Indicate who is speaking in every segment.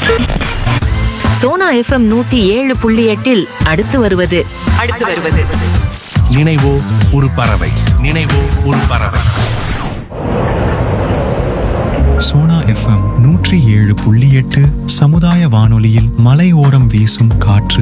Speaker 1: Sona FM நூத்தி ஏழு புள்ளி எட்டில் அடுத்து வருவது
Speaker 2: அடுத்து வருவது
Speaker 3: நினைவோ ஒரு பறவை நினைவோ ஒரு பறவை
Speaker 4: சோனா எஃப்எம் நூற்றி ஏழு புள்ளி எட்டு சமுதாய வானொலியில் மலையோரம் வீசும் காற்று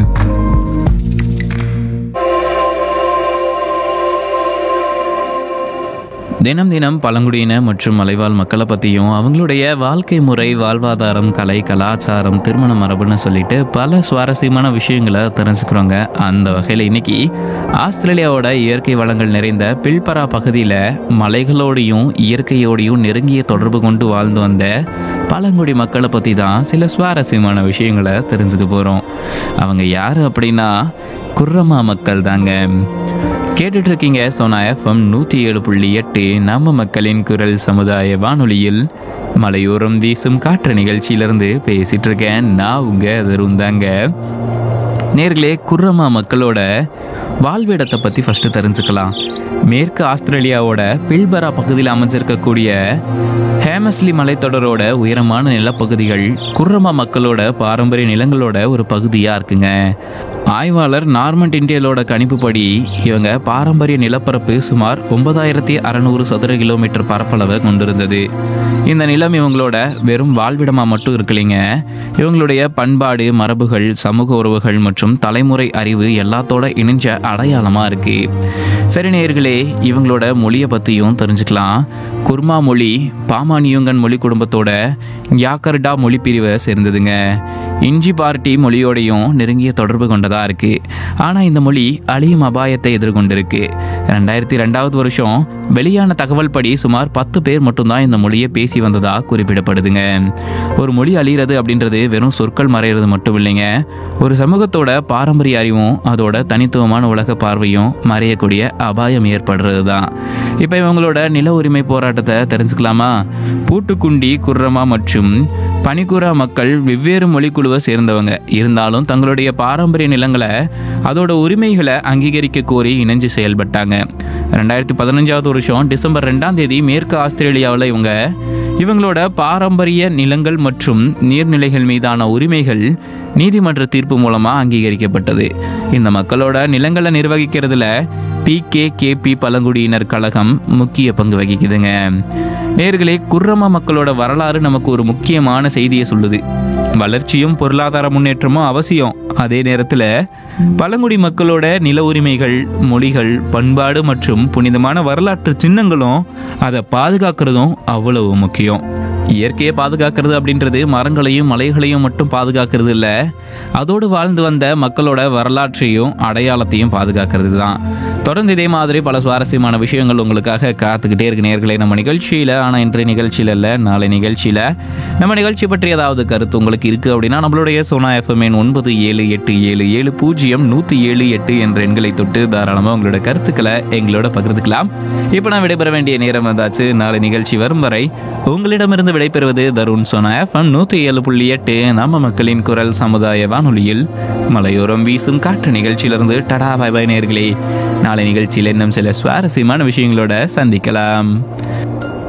Speaker 5: தினம் தினம் பழங்குடியின மற்றும் மலைவாழ் மக்களை பற்றியும் அவங்களுடைய வாழ்க்கை முறை வாழ்வாதாரம் கலை கலாச்சாரம் திருமண மரபுன்னு சொல்லிட்டு பல சுவாரஸ்யமான விஷயங்களை தெரிஞ்சுக்கிறோங்க அந்த வகையில் இன்னைக்கு ஆஸ்திரேலியாவோட இயற்கை வளங்கள் நிறைந்த பில்பரா பகுதியில் மலைகளோடையும் இயற்கையோடையும் நெருங்கிய தொடர்பு கொண்டு வாழ்ந்து வந்த பழங்குடி மக்களை பற்றி தான் சில சுவாரஸ்யமான விஷயங்களை தெரிஞ்சுக்க போகிறோம் அவங்க யார் அப்படின்னா குர்ரமா மக்கள் தாங்க கேட்டுட்டு இருக்கீங்க சோனா எஃப்எம் நூற்றி ஏழு புள்ளி எட்டு நம்ம மக்களின் குரல் சமுதாய வானொலியில் மலையோரம் வீசும் காற்று நிகழ்ச்சியிலிருந்து பேசிட்டு இருக்கேன் நான் உங்க தருண் தாங்க நேர்களே குர்ரமா மக்களோட வாழ்விடத்தை பற்றி ஃபஸ்ட்டு தெரிஞ்சுக்கலாம் மேற்கு ஆஸ்திரேலியாவோட பில்பரா பகுதியில் அமைஞ்சிருக்கக்கூடிய ஹேமஸ்லி மலைத்தொடரோட உயரமான நிலப்பகுதிகள் குர்ரமா மக்களோட பாரம்பரிய நிலங்களோட ஒரு பகுதியாக இருக்குங்க ஆய்வாளர் நார்மண்ட் இண்டியலோட கணிப்புப்படி இவங்க பாரம்பரிய நிலப்பரப்பு சுமார் ஒன்பதாயிரத்தி அறநூறு சதுர கிலோமீட்டர் பரப்பளவை கொண்டிருந்தது இந்த நிலம் இவங்களோட வெறும் வாழ்விடமாக மட்டும் இருக்கலைங்க இவங்களுடைய பண்பாடு மரபுகள் சமூக உறவுகள் மற்றும் தலைமுறை அறிவு எல்லாத்தோட இணைஞ்ச அடையாளமாக இருக்கு சரி நேயர்களே இவங்களோட மொழியை பற்றியும் தெரிஞ்சுக்கலாம் குர்மா மொழி பாமானியுங்கன் மொழி குடும்பத்தோட யாக்கர்டா மொழி பிரிவை சேர்ந்ததுங்க இஞ்சி பார்ட்டி மொழியோடையும் நெருங்கிய தொடர்பு கொண்டதா இருக்கு ஆனா இந்த மொழி அழியும் அபாயத்தை எதிர்கொண்டிருக்கு ரெண்டாயிரத்தி ரெண்டாவது வருஷம் வெளியான தகவல் படி சுமார் பத்து பேர் மட்டும்தான் இந்த மொழியை பேசி வந்ததா குறிப்பிடப்படுதுங்க ஒரு மொழி அழிகிறது அப்படின்றது வெறும் சொற்கள் மறையிறது மட்டும் இல்லைங்க ஒரு சமூகத்தோட பாரம்பரிய அறிவும் அதோட தனித்துவமான உலக பார்வையும் மறையக்கூடிய அபாயம் ஏற்படுறது தான் இப்போ இவங்களோட நில உரிமை போராட்டத்தை தெரிஞ்சுக்கலாமா பூட்டுக்குண்டி குர்ரமா மற்றும் பனிக்குரா மக்கள் வெவ்வேறு மொழிக்குழுவை சேர்ந்தவங்க இருந்தாலும் தங்களுடைய பாரம்பரிய நிலங்களை அதோட உரிமைகளை அங்கீகரிக்க கோரி இணைஞ்சு செயல்பட்டாங்க ரெண்டாயிரத்தி பதினஞ்சாவது வருஷம் டிசம்பர் ரெண்டாம் தேதி மேற்கு ஆஸ்திரேலியாவில் இவங்க இவங்களோட பாரம்பரிய நிலங்கள் மற்றும் நீர்நிலைகள் மீதான உரிமைகள் நீதிமன்ற தீர்ப்பு மூலமாக அங்கீகரிக்கப்பட்டது இந்த மக்களோட நிலங்களை நிர்வகிக்கிறதுல பிகேகேபி பழங்குடியினர் கழகம் முக்கிய பங்கு வகிக்குதுங்க நேர்களே குர்ரமா மக்களோட வரலாறு நமக்கு ஒரு முக்கியமான செய்தியை சொல்லுது வளர்ச்சியும் பொருளாதார முன்னேற்றமும் அவசியம் அதே நேரத்தில் பழங்குடி மக்களோட நில உரிமைகள் மொழிகள் பண்பாடு மற்றும் புனிதமான வரலாற்று சின்னங்களும் அதை பாதுகாக்கிறதும் அவ்வளவு முக்கியம் இயற்கையை பாதுகாக்கிறது அப்படின்றது மரங்களையும் மலைகளையும் மட்டும் பாதுகாக்கிறது இல்லை அதோடு வாழ்ந்து வந்த மக்களோட வரலாற்றையும் அடையாளத்தையும் பாதுகாக்கிறது தான் தொடர்ந்து இதே மாதிரி பல சுவாரஸ்யமான விஷயங்கள் உங்களுக்காக காத்துக்கிட்டே இருக்கு நேர்களே நம்ம நிகழ்ச்சியில் ஆனால் இன்றைய நிகழ்ச்சியில் இல்லை நாளை நிகழ்ச்சியில் நம்ம நிகழ்ச்சி பற்றி ஏதாவது கருத்து உங்களுக்கு இருக்குது அப்படின்னா நம்மளுடைய சோனா எஃப்எம்என் ஒன்பது ஏழு எட்டு ஏழு ஏழு பூஜ்ஜியம் நூற்றி ஏழு எட்டு என்ற எண்களை தொட்டு தாராளமாக உங்களோட கருத்துக்களை எங்களோட பகிர்ந்துக்கலாம் இப்போ நான் விடைபெற வேண்டிய நேரம் வந்தாச்சு நாளை நிகழ்ச்சி வரும் வரை உங்களிடமிருந்து விடைபெறுவது தருண் சோனா எஃப்எம் நூற்றி ஏழு புள்ளி எட்டு நம்ம மக்களின் குரல் சமுதாய வானொலியில் மலையோரம் வீசும் காற்று நிகழ்ச்சியிலிருந்து டடா பாய் பாய் நேர்களே நாளை நிகழ்ச்சியில் இன்னும் சில சுவாரஸ்யமான விஷயங்களோட சந்திக்கலாம்